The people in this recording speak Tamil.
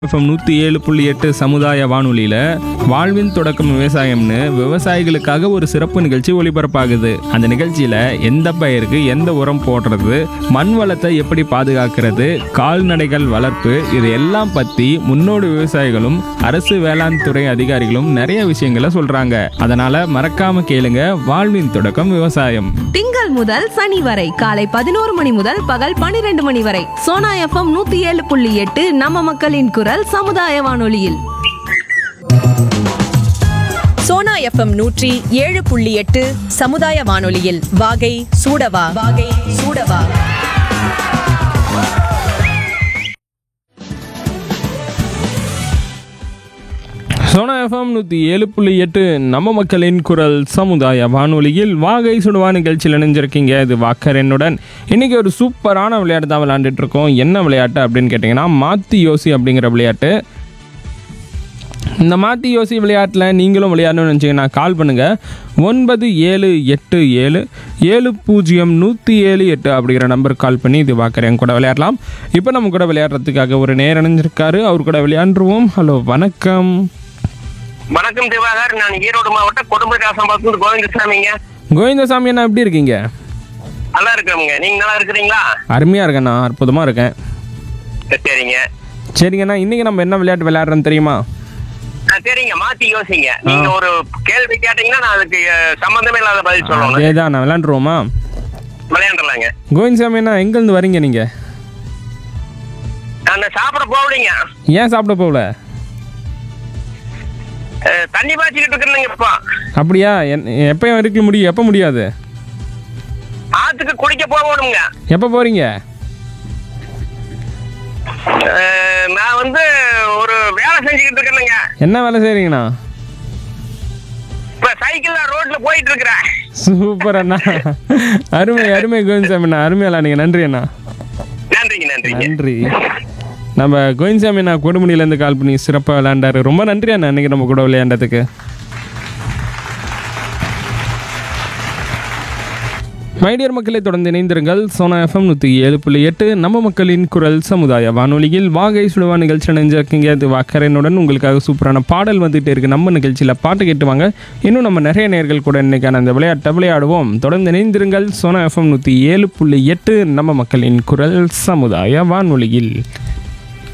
எஃப்எம் நூற்றி ஏழு புள்ளி எட்டு சமுதாய வானொலியில் வாழ்வின் தொடக்கம் விவசாயம்னு விவசாயிகளுக்காக ஒரு சிறப்பு நிகழ்ச்சி ஒளிபரப்பாகுது அந்த நிகழ்ச்சியில் எந்த பயிருக்கு எந்த உரம் போடுறது மண் வளத்தை எப்படி பாதுகாக்கிறது கால்நடைகள் வளர்ப்பு இது எல்லாம் பற்றி முன்னோடி விவசாயிகளும் அரசு வேளாண் துறை அதிகாரிகளும் நிறைய விஷயங்களை சொல்கிறாங்க அதனால் மறக்காம கேளுங்க வாழ்வின் தொடக்கம் விவசாயம் திங்கள் முதல் சனி வரை காலை பதினோரு மணி முதல் பகல் பனிரெண்டு மணி வரை சோனா எஃப்எம் நூத்தி ஏழு புள்ளி எட்டு நம்ம மக்களின் குரல் சமுதாய வானொலியில் சோனா எஃப்எம் நூற்றி ஏழு புள்ளி எட்டு சமுதாய வானொலியில் வாகை சூடவா வாகை சூடவா சோனா எஃப்எம் நூற்றி ஏழு புள்ளி எட்டு நம்ம மக்களின் குரல் சமுதாய வானொலியில் வாகை சுடுவா நிகழ்ச்சியில் இணைஞ்சிருக்கீங்க இது வாக்கர் என்னுடன் இன்றைக்கி ஒரு சூப்பரான விளையாட்டு தான் விளையாண்டுட்டு இருக்கோம் என்ன விளையாட்டு அப்படின்னு கேட்டிங்கன்னா மாற்றி யோசி அப்படிங்கிற விளையாட்டு இந்த மாற்றி யோசி விளையாட்டில் நீங்களும் விளையாடணும்னு நினச்சிங்கன்னா கால் பண்ணுங்கள் ஒன்பது ஏழு எட்டு ஏழு ஏழு பூஜ்ஜியம் நூற்றி ஏழு எட்டு அப்படிங்கிற நம்பருக்கு கால் பண்ணி இது பார்க்குறேன் என் கூட விளையாடலாம் இப்போ நம்ம கூட விளையாடுறதுக்காக ஒரு நேரம் இணைஞ்சிருக்காரு அவர் கூட விளையாண்டுருவோம் ஹலோ வணக்கம் வணக்கம் திவாகர் நான் ஈரோடு மாவட்டம் கொடும்புகாசம்பாளத்துல கோவிந்தசாமிங்க கோவிந்தசாமி அண்ணா எப்படி இருக்கீங்க நல்லா இருக்கிறோமுங்க நீங்க நல்லா இருக்கிறீங்களா அருமையாக இருக்கேண்ணா அற்புதமாக இருக்கேன் சரி, சரிங்க சரிங்கண்ணா இன்றைக்கி நம்ம என்ன விளையாட்டு விளையாடுறோன்னு தெரியுமா ஆ, சரிங்க மாத்தி யோசிங்க நீங்க ஒரு கேள்வி கேட்டீங்கன்னா நான் அதுக்கு அஹ், சம்பந்தமே இல்லாத பதில் சொல்லணும் அதே தான் நான் விளையாண்டுருவோமா விளையாண்டுலாங்க கோவிந்தசாமி அண்ணா எங்கேருந்து வரீங்க நீங்கள் நான் சாப்பிட போகலீங்க ஏன் சாப்பிட போகல அஹ், தண்ணி பாய்ச்சிக்கிட்டு இருக்கிறேங்க இப்போ அப்படியா என் எப்போ இருக்க முடியும் எப்போ முடியாது ஆத்துக்கு குளிக்க போகணுங்க எப்போ போகிறீங்க அஹ், நான் வந்து ஒரு வேலை செஞ்சுக்கிட்டு இருக்கிறேங்க என்ன வேலை செய்கிறீங்கண்ணா இப்ப சைக்கிள்ல ரோட்ல போயிட்டு இருக்கிறேன் சூப்பர் அண்ணா அருமை அருமை கோவிந்தசாமி அண்ணா அருமையாளா நீங்கள் நன்றி அண்ணா நன்றிங்க நன்றிங்க நன்றி நம்ம கோவிந்தசாமி அண்ணா கொடுமுடியிலேருந்து கால் பண்ணி சிறப்பாக விளையாண்டாரு ரொம்ப நன்றி அண்ணா இன்னைக்கு நம்ம கூட விளையாண்டதுக்கு மைடியர் மக்களை தொடர்ந்து இணைந்திருங்கள் சோனா எஃப்எம் நூற்றி ஏழு புள்ளி எட்டு நம்ம மக்களின் குரல் சமுதாய வானொலியில் வாகை சுடுவா நிகழ்ச்சி இணைஞ்சிருக்கீங்க இது வாக்கரனுடன் உங்களுக்காக சூப்பரான பாடல் வந்துட்டு இருக்கு நம்ம நிகழ்ச்சியில் பாட்டு கேட்டு வாங்க இன்னும் நம்ம நிறைய நேர்கள் கூட இன்னைக்கான அந்த விளையாட்டை விளையாடுவோம் தொடர்ந்து இணைந்திருங்கள் சோனா எஃப்எம் நூற்றி ஏழு புள்ளி எட்டு நம்ம மக்களின் குரல் சமுதாய வானொலியில்